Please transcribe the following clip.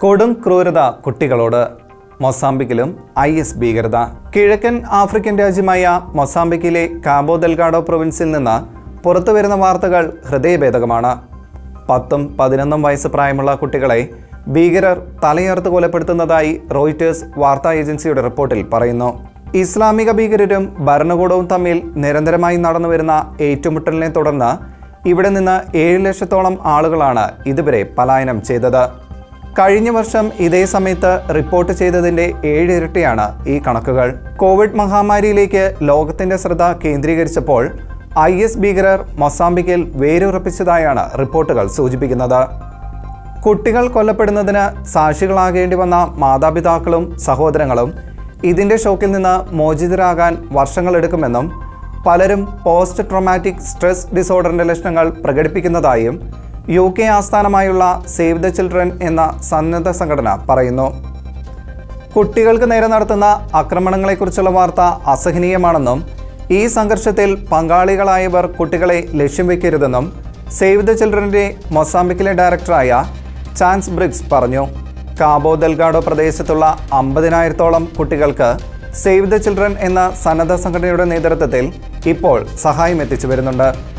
കൊടും ക്രൂരത കുട്ടികളോട് മൊസാംബിക്കിലും ഐ എസ് ഭീകരത കിഴക്കൻ ആഫ്രിക്കൻ രാജ്യമായ മൊസാംബിക്കിലെ കാബോ ദെൽഗാഡോ പ്രൊവിൻസിൽ നിന്ന് പുറത്തുവരുന്ന വാർത്തകൾ ഹൃദയഭേദകമാണ് പത്തും പതിനൊന്നും വയസ്സ് പ്രായമുള്ള കുട്ടികളെ ഭീകരർ തലയർത്ത് കൊലപ്പെടുത്തുന്നതായി റോയിറ്റേഴ്സ് വാർത്താ ഏജൻസിയുടെ റിപ്പോർട്ടിൽ പറയുന്നു ഇസ്ലാമിക ഭീകരരും ഭരണകൂടവും തമ്മിൽ നിരന്തരമായി നടന്നുവരുന്ന ഏറ്റുമുട്ടലിനെ തുടർന്ന് ഇവിടെ നിന്ന് ഏഴ് ലക്ഷത്തോളം ആളുകളാണ് ഇതുവരെ പലായനം ചെയ്തത് കഴിഞ്ഞ വർഷം ഇതേ സമയത്ത് റിപ്പോർട്ട് ചെയ്തതിന്റെ ഏഴ് ഇരട്ടിയാണ് ഈ കണക്കുകൾ കോവിഡ് മഹാമാരിയിലേക്ക് ലോകത്തിന്റെ ശ്രദ്ധ കേന്ദ്രീകരിച്ചപ്പോൾ ഐ എസ് ഭീകരർ മൊസാംബിക്കിൽ വേരുറപ്പിച്ചതായാണ് റിപ്പോർട്ടുകൾ സൂചിപ്പിക്കുന്നത് കുട്ടികൾ കൊല്ലപ്പെടുന്നതിന് സാക്ഷികളാകേണ്ടി വന്ന മാതാപിതാക്കളും സഹോദരങ്ങളും ഇതിന്റെ ഷോക്കിൽ നിന്ന് മോചിതരാകാൻ വർഷങ്ങളെടുക്കുമെന്നും പലരും പോസ്റ്റ് ട്രോമാറ്റിക് സ്ട്രെസ് ഡിസോർഡറിന്റെ ലക്ഷണങ്ങൾ പ്രകടിപ്പിക്കുന്നതായും യു കെ ആസ്ഥാനമായുള്ള സേവ് ദ ചിൽഡ്രൻ എന്ന സന്നദ്ധ സംഘടന പറയുന്നു കുട്ടികൾക്ക് നേരെ നടത്തുന്ന ആക്രമണങ്ങളെക്കുറിച്ചുള്ള വാർത്ത അസഹനീയമാണെന്നും ഈ സംഘർഷത്തിൽ പങ്കാളികളായവർ കുട്ടികളെ ലക്ഷ്യം വയ്ക്കരുതെന്നും സേവ് ദ ചിൽഡ്രൻ്റെ മൊസാംബിക്കിലെ ഡയറക്ടറായ ചാൻസ് ബ്രിഗ്സ് പറഞ്ഞു കാബോ ദെൽഗാഡോ പ്രദേശത്തുള്ള അമ്പതിനായിരത്തോളം കുട്ടികൾക്ക് സേവ് ദ ചിൽഡ്രൻ എന്ന സന്നദ്ധ സംഘടനയുടെ നേതൃത്വത്തിൽ ഇപ്പോൾ സഹായം എത്തിച്ചു വരുന്നുണ്ട്